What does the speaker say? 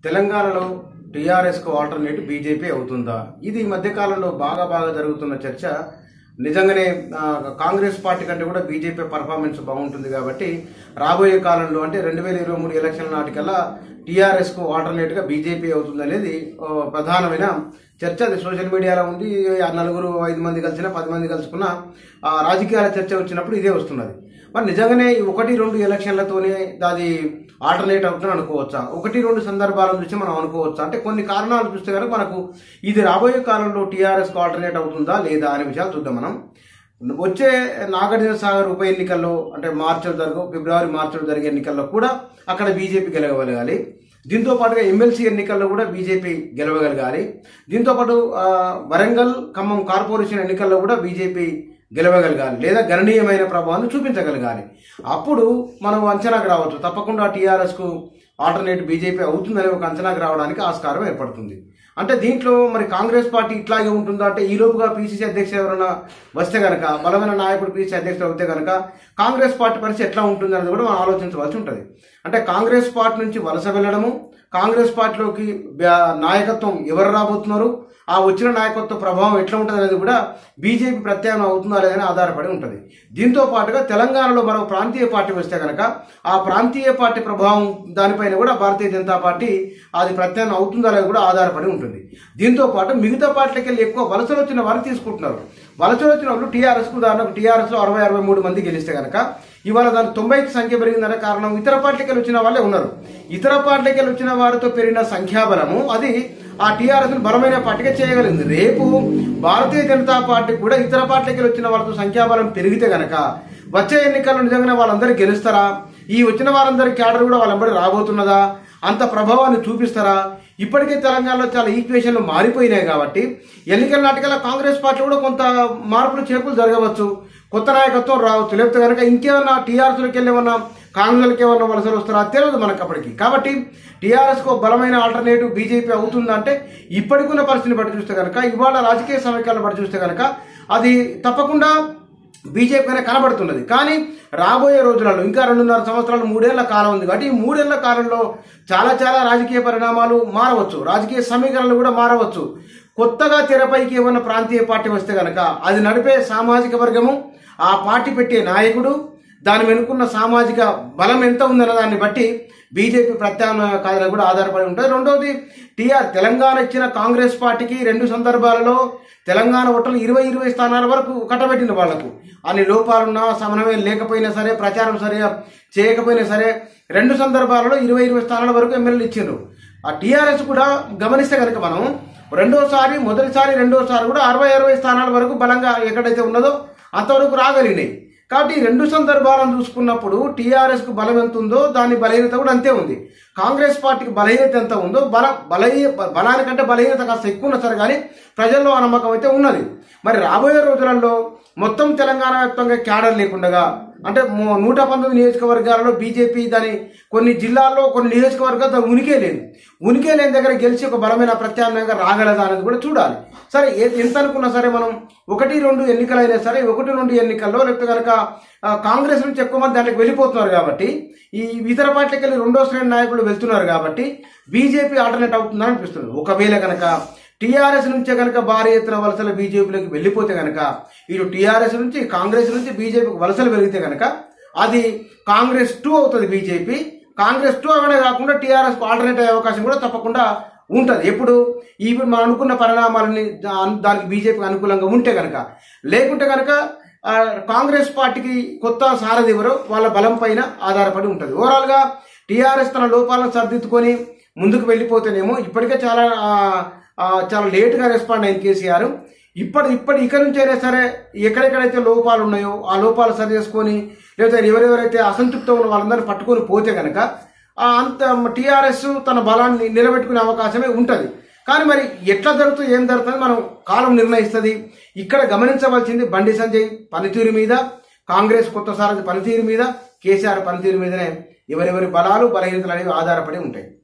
తెలంగాణలో టీఆర్ఎస్ కు alternate BJP అవుతుందా ఇది ఈ మధ్య కాలంలో బాగా బాగా జరుగుతున్న చర్చ నిజంగానే ఆ, కాంగ్రెస్ పార్టీ కంటే కూడా బీజేపీ పర్ఫార్మెన్స్ బాగుంటుంది కాబట్టి రాబోయే కాలంలో అంటే రెండు వేల ఇరవై మూడు ఎలక్షన్ల నాటికల్లా టీఆర్ఎస్ కు ఆల్టర్నేట్ గా బీజేపీ అవుతుంది అనేది ఓ, ప్రధానమైన చర్చ అది సోషల్ మీడియాలో ఉంది ఆ నలుగురు ఐదు మంది కలిసినా పది మంది కలుసుకున్న ఆ రాజకీయాల చర్చ వచ్చినప్పుడు ఇదే వస్తున్నది మరి నిజంగానే ఈ ఒకటి రెండు ఎలక్షన్లతోనే అది ఆల్టర్నేట్ అవుతుందని అనుకోవచ్చా ఒకటి రెండు సందర్భాలను చూసి మనం అనుకోవచ్చా అంటే కొన్ని కారణాలు చూస్తే కనుక మనకు ఇది రాబోయే కాలంలో టీఆర్ఎస్ కు ఆల్టర్నేట్ అవుతుందా లేదా అనే విషయాలు చూద్దాం మనం వచ్చే నాగార్జున సాగర్ ఉప ఎన్నికల్లో అంటే మార్చిలో జరుగు ఫిబ్రవరి మార్చిలో జరిగే ఎన్నికల్లో కూడా అక్కడ బీజేపీ గెలవగలగాలి దీంతో పాటుగా ఎమ్మెల్సీ ఎన్నికల్లో కూడా బీజేపీ గెలవగలగాలి దీంతో పాటు ఆ, వరంగల్ ఖమ్మం కార్పొరేషన్ ఎన్నికల్లో కూడా బీజేపీ గెలవగలగాలి లేదా గణనీయమైన ప్రభావాన్ని చూపించగలగాలి అప్పుడు మనం అంచనాకు రావచ్చు తప్పకుండా టీఆర్ఎస్ కు ఆల్టర్నేట్ బీజేపీ అవుతుందనే ఒక అంచనాకు రావడానికి ఆస్కారం ఏర్పడుతుంది అంటే దీంట్లో మరి కాంగ్రెస్ పార్టీ ఇట్లాగే ఉంటుందా అంటే ఈ లోపుగా పీసీసీ అధ్యక్షుడు ఎవరైనా వస్తే గనక బలమైన నాయకుడు పీసీసీ అధ్యక్షుడు అవుతే గనక కాంగ్రెస్ పార్టీ పరిస్థితి ఎట్లా ఉంటుంది అనేది కూడా మనం ఆలోచించవలసి ఉంటుంది అంటే కాంగ్రెస్ పార్టీ నుంచి వలస వెళ్ళడము కాంగ్రెస్ పార్టీలోకి బ్యా- నాయకత్వం ఎవరు రాబోతున్నారు ఆ వచ్చిన నాయకత్వ ప్రభావం ఎట్లా ఉంటుంది అనేది కూడా బీజేపీ ప్రత్యామ్నాయం అవుతుందా లేదని ఆధారపడి ఉంటుంది దీంతో పాటుగా తెలంగాణలో మరో ప్రాంతీయ పార్టీ వస్తే కనుక ఆ ప్రాంతీయ పార్టీ ప్రభావం దానిపైన కూడా భారతీయ జనతా పార్టీ అది ప్రత్యామ్నాయం అవుతుందా అనేది కూడా ఆధారపడి ఉంటుంది దీంతో పాటు మిగతా పార్టీలకి వెళ్ళి ఎక్కువ వలసలు వచ్చిన వారు తీసుకుంటున్నారు వలసలు వచ్చిన వాళ్ళు టీఆర్ఎస్ కు ఉదాహరణకు టీఆర్ఎస్ లో అరవై అరవై మూడు మంది గెలిస్తే కనుక ఇవాళ దాని తొంభైకి సంఖ్య పెరిగిందనే కారణం ఇతర పార్టీలకి వెళ్ళి వచ్చిన వాళ్ళే ఉన్నారు ఇతర పార్టీలకి వెళ్ళి వచ్చిన వారితో పెరిగిన సంఖ్యాబలము అది ఆ టీఆర్ఎస్ బలమైన పార్టీగా చేయగలిగింది రేపు భారతీయ జనతా పార్టీ కూడా ఇతర పార్టీలకి వెళ్ళి వచ్చిన వాళ్ళతో సంఖ్యాబలం పెరిగితే గనక వచ్చే ఎన్నికల్లో నిజంగానే వాళ్ళందరూ గెలుస్తారా ఈ వచ్చిన వారందరి క్యాడర్ కూడా వాళ్ళంబడి రాబోతున్నదా అంత ప్రభావాన్ని చూపిస్తారా ఇప్పటికే తెలంగాణలో చాలా ఈక్వేషన్లు మారిపోయినాయి కాబట్టి ఎన్నికల నాటికల్లా కాంగ్రెస్ పార్టీ కూడా కొంత మార్పులు చేర్పులు జరగవచ్చు కొత్త నాయకత్వం రావచ్చు లేకపోతే కనుక ఇంకేమన్నా టీఆర్ఎస్లోకి వెళ్ళి ఏమన్నా కాంగ్రెస్కి ఏమన్నా వలసలు వస్తారా తెలియదు మనకు అప్పటికి కాబట్టి టీఆర్ఎస్కు బలమైన ఆల్టర్నేటివ్ బీజేపీ అవుతుందంటే ఇప్పటికున్న పరిస్థితిని బట్టి చూస్తే కనుక ఇవాళ రాజకీయ సమీకరణను బట్టి చూస్తే కనుక అది తప్పకుండా బీజేపీ అనే కనబడుతున్నది కానీ రాబోయే రోజులలో ఇంకా రెండున్నర సంవత్సరాలు మూడేళ్ల కాలం ఉంది కాబట్టి ఈ మూడేళ్ల కాలంలో చాలా చాలా రాజకీయ పరిణామాలు మారవచ్చు రాజకీయ సమీకరణలు కూడా మారవచ్చు కొత్తగా తెరపైకి ఏమన్నా ప్రాంతీయ పార్టీ వస్తే గనక అది నడిపే సామాజిక వర్గము ఆ పార్టీ పెట్టే నాయకుడు దాని వెనుకున్న సామాజిక బలం ఎంత ఉందన్న దాన్ని బట్టి బీజేపీ ప్రత్యామ్నాయ కాదని కూడా ఆధారపడి ఉంటుంది రెండవది టీఆర్ తెలంగాణ ఇచ్చిన కాంగ్రెస్ పార్టీకి రెండు సందర్భాలలో తెలంగాణ ఓటర్లు ఇరవై ఇరవై స్థానాల వరకు కట్టబెట్టిన వాళ్లకు అన్ని లోపాలున్నా సమన్వయం లేకపోయినా సరే ప్రచారం సరిగా చేయకపోయినా సరే రెండు సందర్భాలలో ఇరవై ఇరవై స్థానాల వరకు ఎమ్మెల్యేలు ఇచ్చిండ్రు ఆ టీఆర్ఎస్ కూడా గమనిస్తే కనుక మనం రెండోసారి మొదటిసారి రెండోసారి కూడా అరవై అరవై స్థానాల వరకు బలంగా ఎక్కడైతే ఉన్నదో అంతవరకు రాగలిగినాయి కాబట్టి ఈ రెండు సందర్భాలను చూసుకున్నప్పుడు టీఆర్ఎస్ కు బలం ఎంత ఉందో దాని బలహీనత కూడా అంతే ఉంది కాంగ్రెస్ పార్టీకి బలహీనత ఎంత ఉందో బల బలహీన బలానికంటే బలహీనత కాస్త ఎక్కువ ఉన్నా సరే కానీ ప్రజల్లో ఆ నమ్మకం అయితే ఉన్నది మరి రాబోయే రోజులలో మొత్తం తెలంగాణ వ్యాప్తంగా క్యాడర్ లేకుండగా అంటే మూ- నూట పంతొమ్మిది నియోజకవర్గాలలో బీజేపీ దాని కొన్ని జిల్లాల్లో కొన్ని నియోజకవర్గాలు దాని ఉనికే లేదు ఉనికే లేని దగ్గర గెలిచి ఒక బలమైన ప్రత్యామ్నాయంగా రాగలదా అనేది కూడా చూడాలి సరే ఏ- ఎంత అనుకున్నా సరే మనం ఒకటి రెండు ఎన్నికలైనా సరే ఒకటి రెండు ఎన్నికల్లో లేకపోతే కనుక ఆ, కాంగ్రెస్ నుంచి ఎక్కువ మంది దాంట్లోకి వెళ్ళిపోతున్నారు కాబట్టి ఈ ఇతర పార్టీకి వెళ్ళి రెండో శ్రేణి నాయకులు వెళ్తున్నారు కాబట్టి బీజేపీ ఆల్టర్నేట్ అవుతుందని అనిపిస్తుంది ఒకవేళ కనుక టీఆర్ఎస్ నుంచే కనుక భారీ ఎత్తున వలసలు బీజేపీలోకి వెళ్ళిపోతే కనుక ఇటు టీఆర్ఎస్ నుంచి కాంగ్రెస్ నుంచి బీజేపీకి వలసలు పెరిగితే కనుక అది కాంగ్రెస్ టూ అవుతుంది బీజేపీ కాంగ్రెస్ టూ అవనే కాకుండా టీఆర్ఎస్ ఆల్టర్నేట్ అయ్యే అవకాశం కూడా తప్పకుండా ఉంటుంది ఎప్పుడు ఈ మనం అనుకున్న పరిణామాలని దా- దానికి బీజేపీకి అనుకూలంగా ఉంటే కనుక లేకుంటే కనుక ఆ, కాంగ్రెస్ పార్టీకి కొత్త సారథి ఎవరో వాళ్ళ బలం పైన ఆధారపడి ఉంటుంది ఓవరాల్ గా టీఆర్ఎస్ తన లోపాలను సర్దిద్దుకొని ముందుకు వెళ్ళిపోతేనేమో ఇప్పటికే చాలా ఆ, ఆ, చాలా లేటుగా రెస్పాండ్ అయింది కేసీఆర్ ఇప్పటి ఇప్పటి ఇక నుంచి అయినా సరే ఎక్కడెక్కడైతే లోపాలు ఉన్నాయో ఆ లోపాలు సరి చేసుకొని లేకపోతే ఎవరెవరైతే అసంతృప్తి ఉన్న వాళ్ళందరినీ పట్టుకొని పోతే కనుక ఆ అంత టీఆర్ఎస్ తన బలాన్ని నిలబెట్టుకునే అవకాశమే ఉంటుంది కానీ మరి ఎట్లా జరుగుతుంది ఏం జరుగుతుంది మనం కాలం నిర్ణయిస్తుంది ఇక్కడ గమనించవలసింది బండి సంజయ్ పనితీరు మీద కాంగ్రెస్ కొత్త సారథి పనితీరు మీద కేసీఆర్ పనితీరు మీదనే ఎవరెవరి బలాలు బలహీనతలు అనేవి ఆధారపడి ఉంటాయి